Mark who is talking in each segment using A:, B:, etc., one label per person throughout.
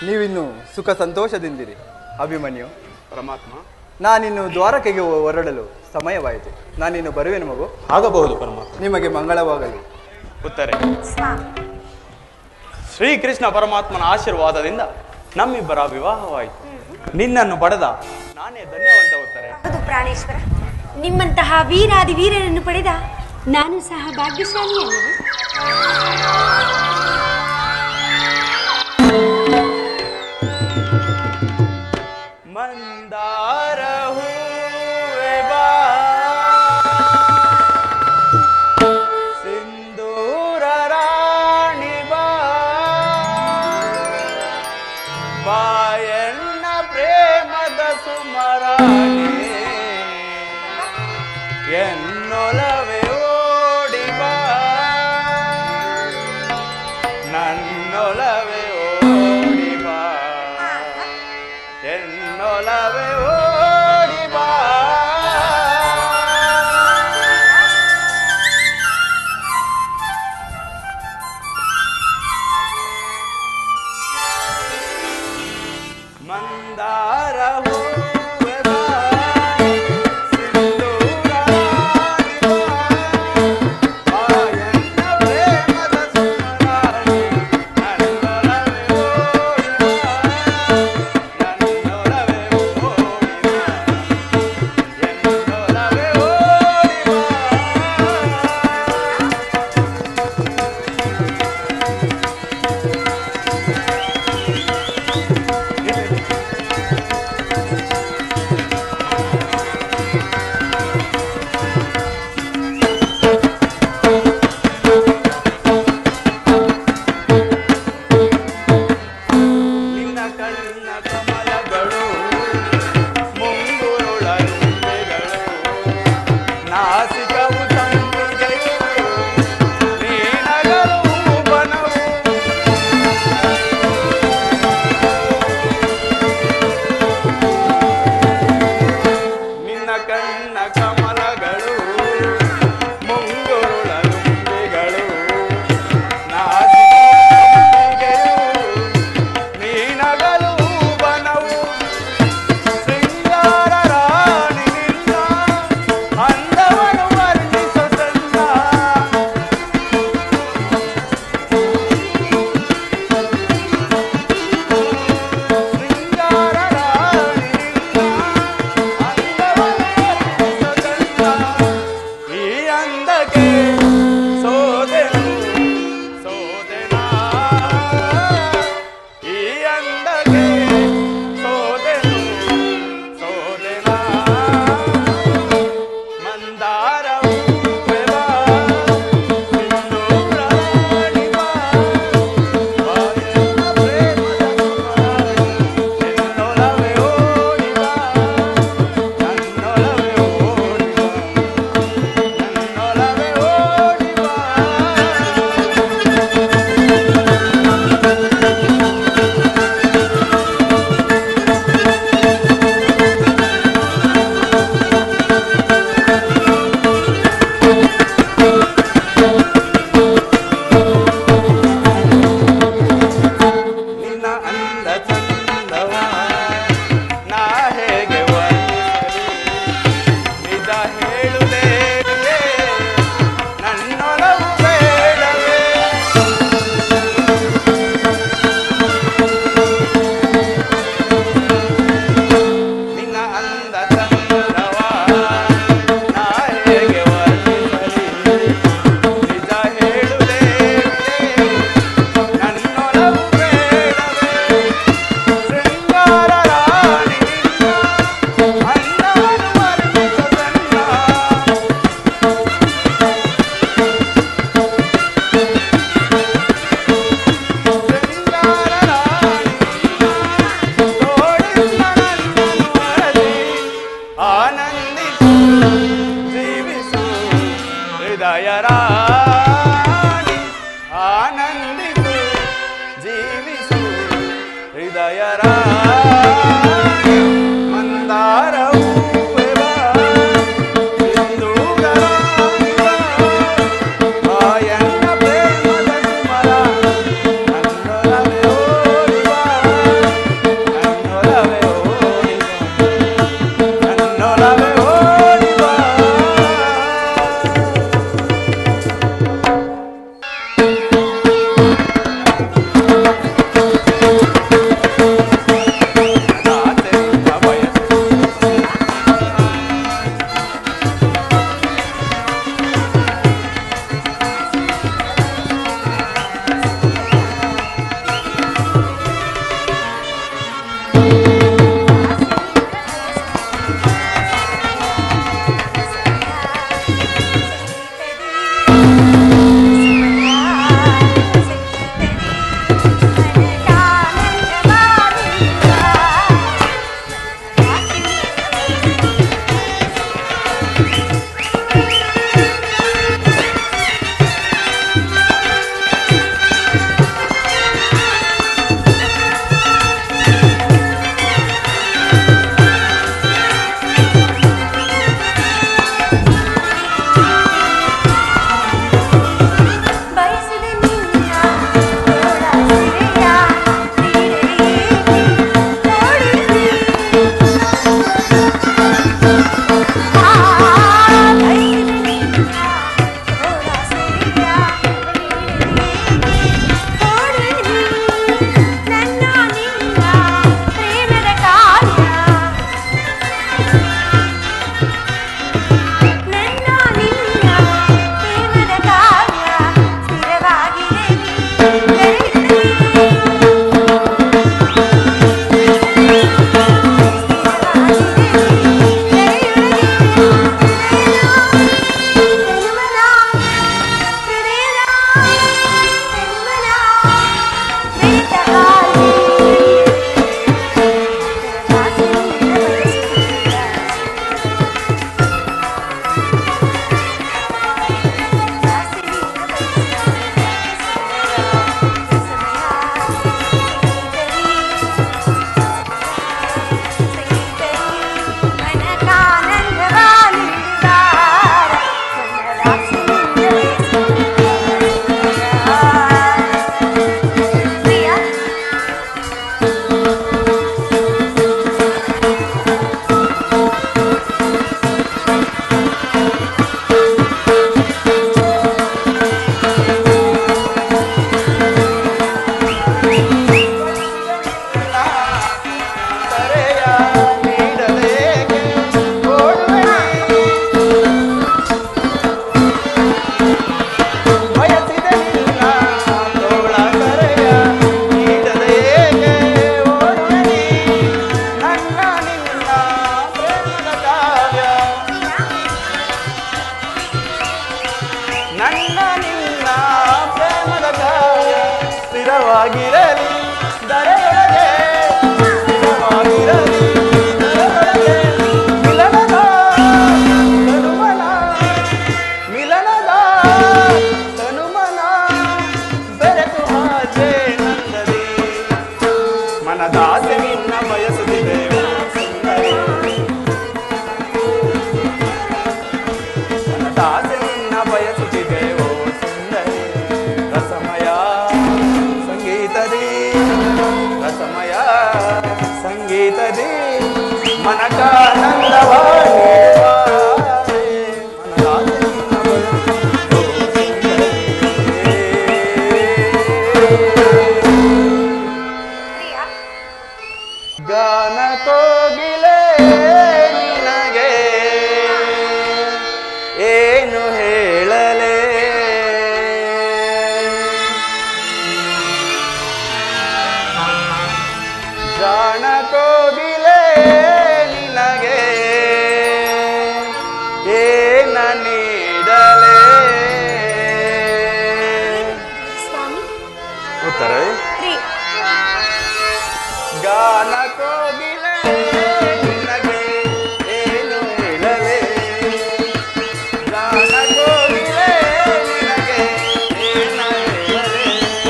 A: ನೀವಿನ್ನು ಸುಖ ಸಂತೋಷದಿಂದಿರಿ ಅಭಿಮನ್ಯು
B: ಪರಮಾತ್ಮ
A: ನಾನಿನ್ನು ದ್ವಾರಕೆಗೆ ಹೊ- ಹೊರಡಲು ಸಮಯವಾಯಿತು ನಾನಿನ್ನು ಬರುವೆನು ಮಗು
B: ಆಗಬಹುದು ಪರಮಾತ್ಮ
A: ನಿಮಗೆ ಮಂಗಳವಾಗಲಿ
B: ಉತ್ತರೆ ಶ್ರೀಕೃಷ್ಣ ಪರಮಾತ್ಮನ ಆಶೀರ್ವಾದದಿಂದ ನಮ್ಮಿಬ್ಬರ ವಿವಾಹವಾಯಿತು ನಿನ್ನನ್ನು ಪಡೆದ ನಾನೇ ಧನ್ಯವಂತ ಉತ್ತರೆ
C: ಹೌದು ಪ್ರಾಣೇಶ್ವರ ನಿಮ್ಮಂತಹ ವೀರಾದಿ ವೀರರನ್ನು ಪಡೆದ ನಾನು ಸಹ ಭಾಗ್ಯಶಾಲಿಯಲ್ಲ
B: ಮಂದಾರ ಹೂವೆ ಬಾ ಸಿಂಧೂರ ರಾಣಿ ಬಾ ಬಾಯಣ್ಣ ಪ್ರೇಮದ ಸುಮರಾಣಿ ಎನ್ನೊಲವೇ ಓಡಿ ಬಾ ನನ್ನೊಲವೇ ಓಡಿ ಬಾ ಎನ್ನೊಲವೇ ಓಡಿ ಬಾ ಮಂದಾರ ಹೂವೆ ಬಾ, ಸಿಂಧೂರ ರಾಣಿ ಬಾ, ಬಾಯಣ್ಣ ಪ್ರೇಮದ ಸುಮರಾಣಿ, ನನ್ನೊಲವೇ ಓಡಿ ಬಾ, ನನ್ನೊಲವೇ ಓಡಿ ಬಾ, ಎನ್ನೊಲವೇ ಓಡಿ ಬಾ. ನಿನ್ನ ಕಣ್ಣ ಕಮಲಗಳು ಮುಂಗುರುಳ ರುಂಬೆಗಳು ನಾಸಿಕವು ಸಂಪಿಗೆಯು ನೀನಗಲು ಬನವು ನಿನ್ನ ಕಣ್ಣ ಕಮಲಗಳು ಮುಂಗುರುಳ ರುಂಬೆಗಳು ನಾಸಿಕೆಯು ನೀನಗಲು ಬನವು ಶೃಂಗಾರ ರಾಣಿ ನಿನ್ನ ಅಂದವನು ವರ್ಣಿಸು ಚಂದ ಶೃಂಗಾರ ರಾಣಿ ನಿನ್ನ ಅಂದವನು ವರ್ಣಿಸು ಚಂದ ಈ ಅಂದಕ್ಕೆ ಸೋದೆನು ಸೋದೆನಾ ಈ ಅಂದಕ್ಕೆ ಸೋದೆನು ಸೋದೆನಾ ಮಂದಾರ ಹೂವೆ ಬಾ, ಸಿಂಧೂರ ರಾಣಿ ಬಾ, ಬಾಯಣ್ಣ ಪ್ರೇಮದ ಸುಮರಾಣಿ, ಎನ್ನೊಲವೇ ಓಡಿ ಬಾ, ನನ್ನೊಲವೇ ಓಡಿ ಬಾ, ನನ್ನೊಲವೇ ಓಡಿ ಬಾ. ನಿನ್ನ ಅಂದ ಚಂದವ ನಾ ಹೇಗೆ ವರ್ಣಿಸಲಿ ನಿಜ ಹೇಳುದೇ ನನ್ನೊಲವು ಬೇಡವೇ ನಿನ್ನ ಅಂದ ಚಂದವ ನಾ ಹೇಗೆ ವರ್ಣಿಸಲಿ ನಿಜ ಹೇಳುದೇ ನನ್ನೊಲವು ಬೇಡವೇ ಶೃಂಗಾರ ರಾಣಿ ನಿನ್ನ ಅನ್ನವನ್ನು ವರ್ಣಿಸು ಚಂದ ಶೃಂಗಾರ ರಾಣಿ ತೋಳಿಸ ನನ್ನನ್ನು ಅರಳಿ ಆನಂದಿಸು ಜೀವಿಸು ಹೃದಯ ರಾಣಿ ಆನಂದಿಸು ಜೀವಿಸು ಹೃದಯ ರಾಣಿ ಮಂದಾರ ಹೂವೆ ಬಾ, ಸಿಂಧೂರ ರಾಣಿ ಬಾ, ಬಾಯಣ್ಣ ಪ್ರೇಮದ ಸುಮರ ನನ್ನೊಲವೇ ಓಡಿ ಬಾ
C: ಬಯಸಿದೆ ನಿನ್ನ ತೋಳ ಸಿರೆಯ ನೀರೆಯೇ ಓಡಿದೆ ಆ ಬಯಸಿದೆ ನಿನ್ನ ತೋಳ ಸಿರೆಯ ನೀರೆಯೇ ಓಡಿದೆ ನನ್ನ ನಿನ್ನ ಪ್ರೇಮದ ಕಾವ್ಯ ನನ್ನ ನಿನ್ನ ಪ್ರೇಮದ ಕಾವ್ಯ ಸ್ಥಿರವಾಗಿದೆ ಪ್ರಿಯಾ
B: ಕರೆಯ ನೀಡಲೇಕೆ ಓಡುವೆ ಬಯಸಿದೆ ನಿನ್ನ ತೋಳ ಕರೆಯ ನೀಡಲೇಕೆ ಓಡುವೆ ನನ್ನ ನಿನ್ನ ಪ್ರೇಮದ ಕಾವ್ಯ ನನ್ನ ನಿನ್ನ ಪ್ರೇಮದ ಕಾವ್ಯ ಸ್ಥಿರವಾಗಿರಲಿ ದರೆಯೊಳಗೆ ಸ್ಥಿರವಾಗಿರಲಿ ದರೆಯೊಳಗೆ ಮಿಲನದ ತನುಮನ ಮಿಲನದ ತನುಮನ ಬೆರೆತು ಹಾಜೆ ನಂದದಿ ಮನದಾಸೆ ನಿನ್ನ ಬಯಸುತ್ತಿದೆ ಸುಂದರಿ ಮನದಾಸೆ ನಿನ್ನ ಬಯಸುತ್ತಿದೆ ಓ ಸುಂದರಿ ರಸಮಯ ಸಂಗೀತದಿ ರಸಮಯ ಸಂಗೀತದಿ ಮನಕಾನಂದವ ನೀಡುವಾರೆ. ಮನದಾಸೆ ನಿನ್ನ ಬಯಸುತ್ತಿದೆ ಓ ಸುಂದರಿ.
C: ಪ್ರಿಯಾ
B: ಗಾನ ಕೋಗಿಲೆ ನಿನಗೆ ಏನು ಹೇಳಲೆ ಜಾಣ ಕೋಗಿಲೆ ನಿನಗೆ ಏನ ನೀಡಲೆ
C: ಸ್ವಾಮಿ
B: ಉತ್ತರ
C: ಪ್ರಿಯ
B: ಗಾನ ಕೋಗಿಲೆ ನಿನಗೆ ಏನು ಹೇಳಲೆ ಗಾನ ಕೋಗಿಲೆ ನಿನಗೆ ಏನ ಹೇಳಲೆ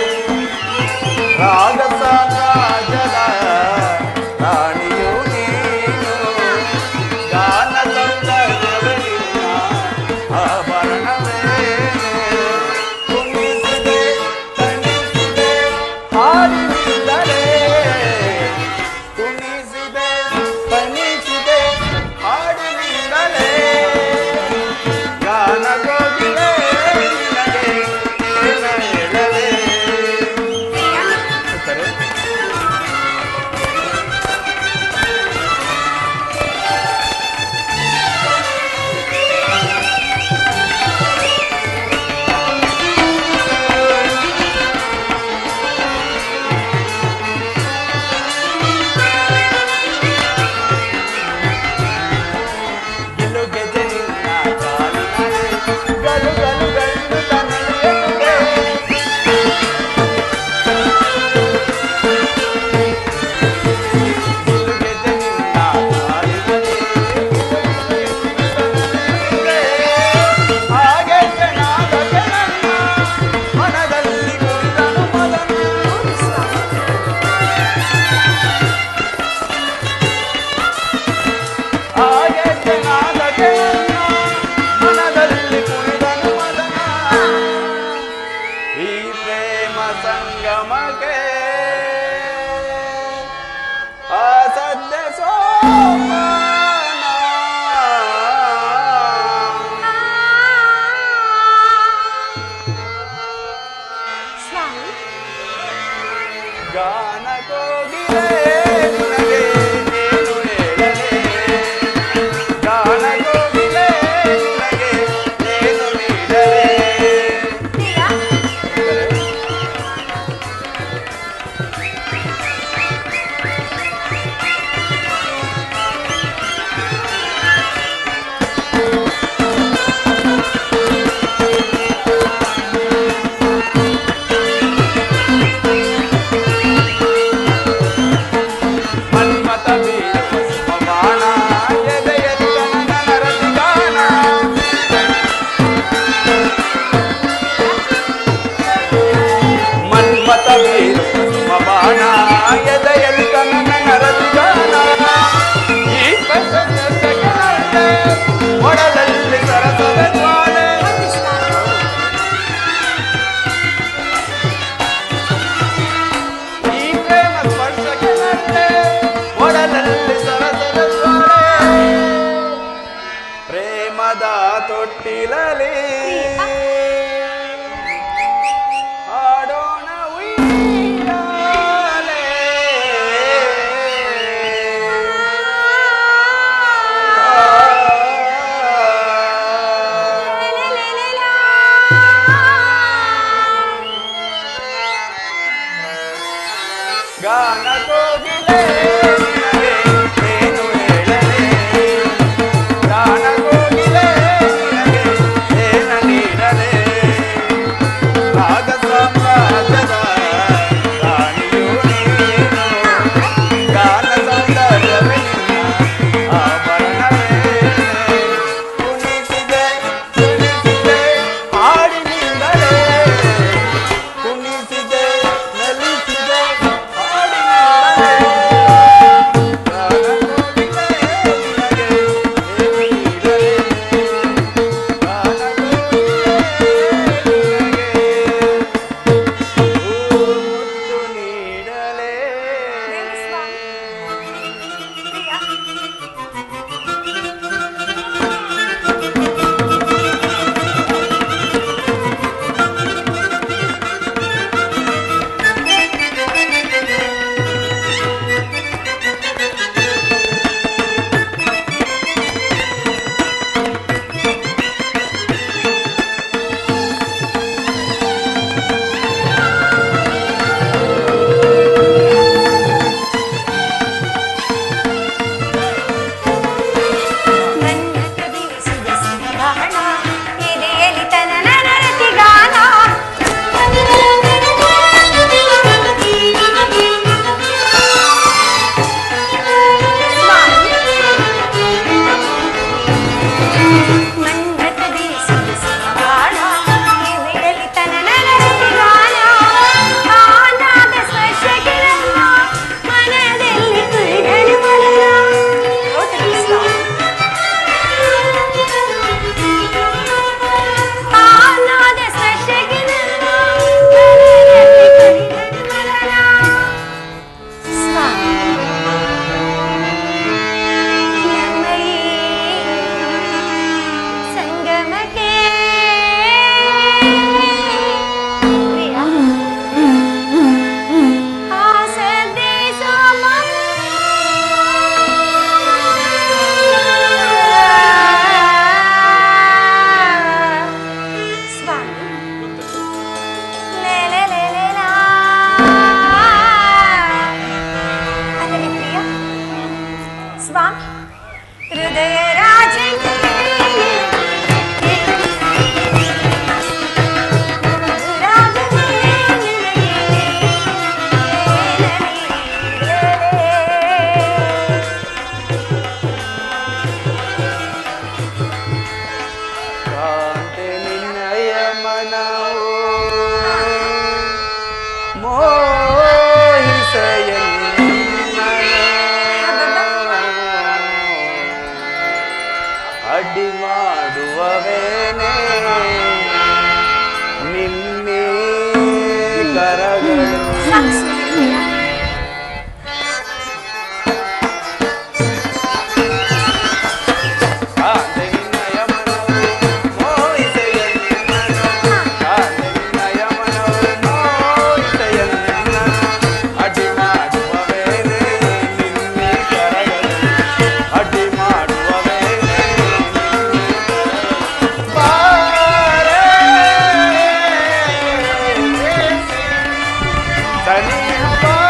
B: ರಾಗ ಸಾಮ್ರಾಜ್ಯದ ರಾಣಿಯು ನೀನು ಗಾನ ಸೌಂದರ್ಯವೇ ನಿನ್ನ ಆಭರಣವೇ ಕುಣಿಸಿದೆ ತಣಿಸಿದೆ ಹಾಡಿನಿಂದಲೇ ಕುಣಿಸಿದೆ ತಣಿಸಿದೆ ಹಾಡಿನಿಂದಲೇ ಗಾನ ಕೋಗಿಲೆ ನಿನಗೆ ಏನ ಹೇಳಲೇ ಉತ್ತರ ನೀಡಲೇ ಹಾಡೋಣ ಉಯ್ಯಾಲೆ. ಗಾನ ಕೋಗಿಲೆ ನಿನಗೆ ಏನು ಹೇಳಲೆ ಗಾನ ಕೋಗಿಲೆ ನಿನಗೆ ಏನ ನೀಡಲೆ ರಾಗ ಸಾಮ್ರಾಜ್ಯದ ರಾಣಿಯು ನೀನು ಗಾನ ಸೌಂದರ್ಯವೇ ನಿನ್ನ ಆಭರಣವೇ ಕುಣಿಸಿದೆ ಕುಣಿಸಿದೆ ಹಾಡಿನಿಂದಲೇ ಕುಣಿಸಿದೆ ನಲಿಸಿದೆ ಹಾಡಿನಿಂದಲೇ ಗಾನ ಕೋಗಿಲೆ ನಿನಗೆ ಏನು ನೀಡಲೆ ಗಾನ ಕೋಗಿಲೆ ನಿನಗೆ ಮುತ್ತು ನೀಡಲೇ
C: ನನ್ನ ಕವಿಸಿದ ಸಿಂಗಾಣ ಎದೆಯಲ್ಲಿ ತನನ ನರತಿಗಾನ ನನ್ನ ಕವಿಸಿದ ಸಿಂಗಾಣ ಎದೆಯಲ್ಲಿ ತನನ ನರತಿಗಾನ ಆನಾದ ಸ್ಪರ್ಶಕಿರಣ ಮನದಲ್ಲಿ ಕುರಿದನು ಮರಣ ಆನಾದ ಸ್ಪರ್ಶಕಿರಣ ಮನದಲ್ಲಿ ಕುರಿದನು ಮರಣ ಸ್ವಾಮಿ ನಮ್ಮೈ ಸಂಗಮಕ್ಕೆ ಪ್ರಿಯ ಆಸದೆ ಸ್ವಾಮಿ ಲೇ ಲೇ ಲೇ ಲೇ ಲಾ. ಅಲ್ಲವೇ ಪ್ರಿಯ ಸ್ವಾಮಿ ಹೃದಯ ರಾಜನೇ
B: ಕಾಂತೆ ನಿನ್ನಯ ಮನವು ಮೋಹಿಸೆಯನ್ನ ಅಡ್ಡಿ ಮಾಡುವವೇನೆ ನಿನ್ನೆ ಕರಗಳು ಕಾಂತೆ ನಿನ್ನಯ ಮನವು ಮೋಹಿಸೆಯನ್ನ ಕಾಂತೆ ನಿನ್ನಯ ಮನವು ಮೋಹಿಸೆಯನ್ನ ಅಡ್ಡಿ ಮಾಡುವವೇನೆ ನಿನ್ನೆ ಕರಗಳು ಅಡ್ಡಿ ಮಾಡುವವೇನೆ ಬಾರೆ ಸನಿಹ ಬಾರೆ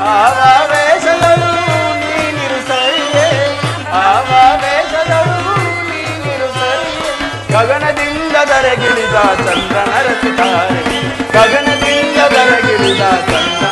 B: ಆವಾವೇಶದಳು ನೀನಿರು ಸರಿಯೇ ಆವಾವೇಶದಳು ನೀನಿರು ಸರಿಯೇ ಗಗನದಿಂದ ದರಗಿಳಿದ ಚಂದ್ರನ ರಚಿತಾರೆ ಗಗನದಿಂದ ದರಗಿಳಿದ ಚಂದ್ರ